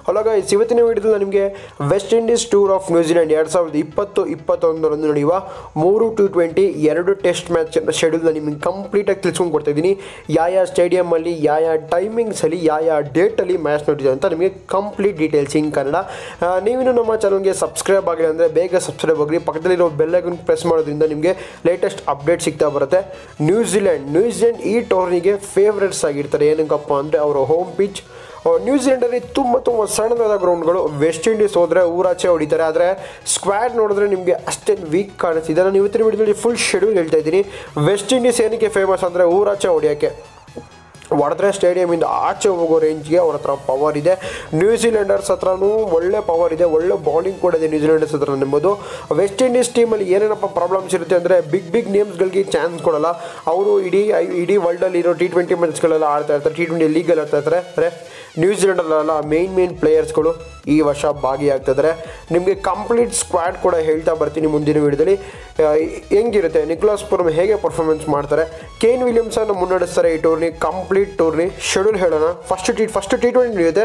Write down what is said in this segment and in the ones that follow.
hello guys ಇವತ್ತಿನ ವಿಡಿಯೋದಲ್ಲಿ ನಿಮಗೆ West Indies tour of New Zealand ಎರಡು ಸಾವಿರದ ಇಪ್ಪತ್ತು ಇಪ್ಪತ್ತೊಂದರಂದು ನಡೆಯುವ ಮೂರು ಟು ಟ್ವೆಂಟಿ ಎರಡು ಟೆಸ್ಟ್ ಮ್ಯಾಚ್ ಶೆಡ್ಯೂಲ್ನ ನಿಮಗೆ ಕಂಪ್ಲೀಟಾಗಿ ತಿಳ್ಸ್ಕೊಂಡು ಕೊಡ್ತಾ ಇದ್ದೀನಿ ಯಾವ ಸ್ಟೇಡಿಯಮಲ್ಲಿ ಯಾವ ಟೈಮಿಂಗ್ಸಲ್ಲಿ ಯಾವ ಡೇಟಲ್ಲಿ ಮ್ಯಾಚ್ ನೋಡಿದೆ ಅಂತ ನಿಮಗೆ ಕಂಪ್ಲೀಟ್ ಡೀಟೇಲ್ಸ್ ಇನ್ ಕನ್ನಡ ಆ, ನೀವಿನ್ನು ನಮ್ಮ ಚಾನಲ್ಗೆ ಸಬ್ಸ್ಕ್ರೈಬ್ ಆಗಿಲ್ಲ ಅಂದರೆ ಬೇಗ ಸಬ್ಸ್ಕ್ರೈಬ್ ಆಗಿ ಪಕ್ಕದಲ್ಲಿರೋ ಬೆಲ್ಲೈಕನ್ ಪ್ರೆಸ್ ಮಾಡೋದ್ರಿಂದ ನಿಮಗೆ ಲೇಟೆಸ್ಟ್ ಅಪ್ಡೇಟ್ ಸಿಗ್ತಾ ಬರುತ್ತೆ ನ್ಯೂಜಿಲೆಂಡ್ ನ್ಯೂಜಿಲೆಂಡ್ ಈ ಟೂರ್ನಿಗೆ ಫೇವ್ರೆಟ್ಸ್ ಆಗಿರ್ತಾರೆ ಏನಕ್ಕಪ್ಪ ಅಂದರೆ ಅವರ ಹೋಮ್ ಪಿಚ್ ನ್ಯೂಜಿಲೆಂಡಲ್ಲಿ ತುಂಬ ತುಂಬ ಸಣ್ಣದಾದ ಗ್ರೌಂಡ್ಗಳು ವೆಸ್ಟ್ ಇಂಡೀಸ್ ಹೋದರೆ ಊರಾಚೆ ಹೊಡಿತಾರೆ ಆದರೆ ಸ್ಕ್ವಾಡ್ ನೋಡಿದ್ರೆ ನಿಮಗೆ ಅಷ್ಟೇನು ವೀಕ್ ಕಾಣಿಸ್ತಿದೆ ನಾನು ಇವತ್ತಿನ ವಿಡಿಯೋದಲ್ಲಿ ಫುಲ್ ಶೆಡ್ಯೂಲ್ ಹೇಳ್ತಾ ಇದ್ದೀನಿ ವೆಸ್ಟ್ ಇಂಡೀಸ್ ಏನಕ್ಕೆ ಫೇಮಸ್ ಅಂದರೆ ಊರಾಚೆ ಹೊಡಿಯೋಕ್ಕೆ ಹೊಡೆದ್ರೆ ಸ್ಟೇಡಿಯಮಿಂದ ಆಚೆ ಹೋಗೋ ರೇಂಜ್ಗೆ ಅವ್ರ ಹತ್ರ ಪವರ್ ಇದೆ ನ್ಯೂಜಿಲೆಂಡರ್ಸ್ ಹತ್ರನೂ ಒಳ್ಳೆ ಪವರ್ ಇದೆ ಒಳ್ಳೆ ಬೌಲಿಂಗ್ ಕೂಡ ಇದೆ ನ್ಯೂಜಿಲೆಂಡರ್ಸ್ ಹತ್ರ ನೆಂಬುದು ವೆಸ್ಟ್ ಇಂಡೀಸ್ ಟೀಮಲ್ಲಿ ಏನೇನಪ್ಪ ಪ್ರಾಬ್ಲಮ್ಸ್ ಇರುತ್ತೆ ಅಂದರೆ ಬಿಗ್ ಬಿಗ್ ನೇಮ್ಸ್ಗಳಿಗೆ ಚಾನ್ಸ್ ಕೊಡಲ್ಲ ಅವರು ಇಡೀ ಇಡೀ ವರ್ಲ್ಡಲ್ಲಿ ಇರೋ ಟಿ ಟ್ವೆಂಟಿ ಮ್ಯಾಚ್ಗಳೆಲ್ಲ ಆಡ್ತಾ ಇರ್ತಾರೆ ಟಿ ಟ್ವೆಂಟಿ ಲೀಗಲ್ಲಿ ಆಡ್ತಾ ಇರ್ತಾರೆ ಅಂದರೆ ನ್ಯೂಜಿಲೆಂಡಲ್ಲೆಲ್ಲ ಮೇನ್ ಮೇನ್ ಪ್ಲೇಯರ್ಸ್ಗಳು ಈ ವರ್ಷ ಭಾಗಿಯಾಗ್ತಿದ್ದಾರೆ ನಿಮಗೆ ಕಂಪ್ಲೀಟ್ ಸ್ಕ್ವಾಡ್ ಕೂಡ ಹೇಳ್ತಾ ಬರ್ತೀನಿ ಮುಂದಿನ ವಿಡಿಯೋದಲ್ಲಿ ಆ, ಹೆಂಗಿರುತ್ತೆ ನಿಕ್ಲಾಸ್ ಪುರಮ್ ಹೇಗೆ ಪರ್ಫಾರ್ಮೆನ್ಸ್ ಮಾಡ್ತಾರೆ ಕೇನ್ ವಿಲಿಯಮ್ಸನ್ನು ಮುನ್ನಡೆಸ್ತಾರೆ ಈ ಟೂರ್ನಿ ಕಂಪ್ಲೀಟ್ ಟೂರ್ನಿ ಶೆಡ್ಯೂಲ್ ಹೇಳೋಣ first T first T twenty ನಡೆಯುತ್ತೆ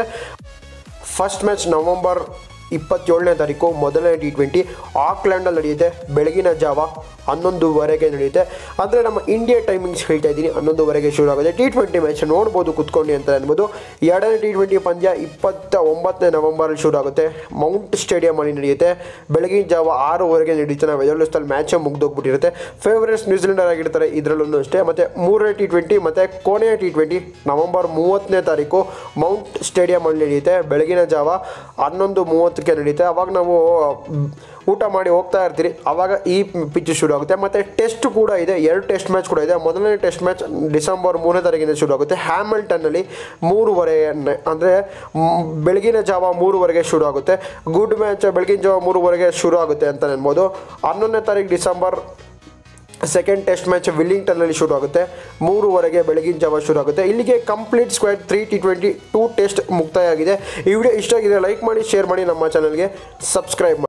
ಫಸ್ಟ್ ಮ್ಯಾಚ್ ನವಂಬರ್ ಇಪ್ಪತ್ತೇಳನೇ ತಾರೀಕು ಮೊದಲನೇ ಟಿ ಟ್ವೆಂಟಿ ಆಕ್ಲ್ಯಾಂಡಲ್ಲಿ ನಡೆಯುತ್ತೆ ಬೆಳಗಿನ ಜಾವ ಹನ್ನೊಂದುವರೆಗೆ ನಡೆಯುತ್ತೆ ಅಂದರೆ ನಮ್ಮ ಇಂಡಿಯಾ ಟೈಮಿಂಗ್ಸ್ ಹೇಳ್ತಾ ಇದ್ದೀನಿ ಹನ್ನೊಂದುವರೆಗೆ ಶುರು ಆಗುತ್ತೆ ಟಿ ಟ್ವೆಂಟಿ ಮ್ಯಾಚ್ ನೋಡ್ಬೋದು ಕುತ್ಕೊಂಡು ಅಂತ ಅನ್ಬೋದು ಎರಡನೇ ಟಿ ಟ್ವೆಂಟಿ ಪಂದ್ಯ ಇಪ್ಪತ್ತ ಒಂಬತ್ತನೇ ನವಂಬರಲ್ಲಿ ಶುರು ಆಗುತ್ತೆ ಮೌಂಟ್ ಸ್ಟೇಡಿಯಮಲ್ಲಿ ನಡೆಯುತ್ತೆ ಬೆಳಗಿನ ಜಾವ ಆರೂವರೆಗೆ ನಡೆಯುತ್ತೆ ನಾವು ಎದುರಿಸ್ತಲ್ಲಿ ಮ್ಯಾಚೇ ಮುಗ್ದೋಗ್ಬಿಟ್ಟಿರುತ್ತೆ ಫೇವ್ರೇಟ್ಸ್ ನ್ಯೂಜಿಲೆಂಡರ್ ಆಗಿರ್ತಾರೆ ಇದರಲ್ಲೂ ಅಷ್ಟೇ ಮತ್ತು ಮೂರನೇ ಟಿ ಟ್ವೆಂಟಿ ಮತ್ತು ಕೊನೆಯ ಟಿ ಟ್ವೆಂಟಿ ನವಂಬರ್ ಮೂವತ್ತನೇ ತಾರೀಕು ಮೌಂಟ್ ಸ್ಟೇಡಿಯಮಲ್ಲಿ ನಡೆಯುತ್ತೆ ಬೆಳಗಿನ ಜಾವ ಹನ್ನೊಂದು ಮೂವತ್ತಕ್ಕೆ ನಡೆಯುತ್ತೆ ಅವಾಗ ನಾವು ಮ್, ಊಟ ಮಾಡಿ ಹೋಗ್ತಾ ಇರ್ತೀರಿ ಅವಾಗ ಈ ಪಿಚ್ ಶುರು ಆಗುತ್ತೆ ಮತ್ತು ಟೆಸ್ಟ್ ಕೂಡ ಇದೆ ಎರಡು ಟೆಸ್ಟ್ ಮ್ಯಾಚ್ ಕೂಡ ಇದೆ ಮೊದಲನೇ ಟೆಸ್ಟ್ ಮ್ಯಾಚ್ ಡಿಸೆಂಬರ್ ಮೂರನೇ ತಾರೀಕಿಂದ ಶುರು ಆಗುತ್ತೆ ಹ್ಯಾಮಿಲ್ಟನ್ನಲ್ಲಿ ಮೂರುವರೆ ಅಂದರೆ ಬೆಳಗಿನ ಜಾವ ಮೂರುವರೆಗೆ ಶುರು ಆಗುತ್ತೆ ಗುಡ್ ಮ್ಯಾಚ್ ಬೆಳಗಿನ ಜಾವ ಮೂರುವರೆಗೆ ಶುರು ಆಗುತ್ತೆ ಅಂತ ಅನ್ಬೋದು ಹನ್ನೊಂದನೇ ತಾರೀಕು ಡಿಸೆಂಬರ್ ಸೆಕೆಂಡ್ ಟೆಸ್ಟ್ ಮ್ಯಾಚ್ ವಿಲ್ಲಿಂಗ್ಟನ್ನಲ್ಲಿ ಶುರು ಆಗುತ್ತೆ ಮೂರುವರೆಗೆ ಬೆಳಗಿನ ಜಾವ ಶುರು ಆಗುತ್ತೆ ಇಲ್ಲಿಗೆ complete squad three T twenty two test ಮುಕ್ತಾಯ ಆಗಿದೆ ಈ ವಿಡಿಯೋ ಇಷ್ಟ ಆಗಿದೆ ಲೈಕ್ ಮಾಡಿ ಶೇರ್ ಮಾಡಿ ನಮ್ಮ ಚಾನಲ್ಗೆ ಸಬ್ಸ್ಕ್ರೈಬ್ ಮಾಡಿ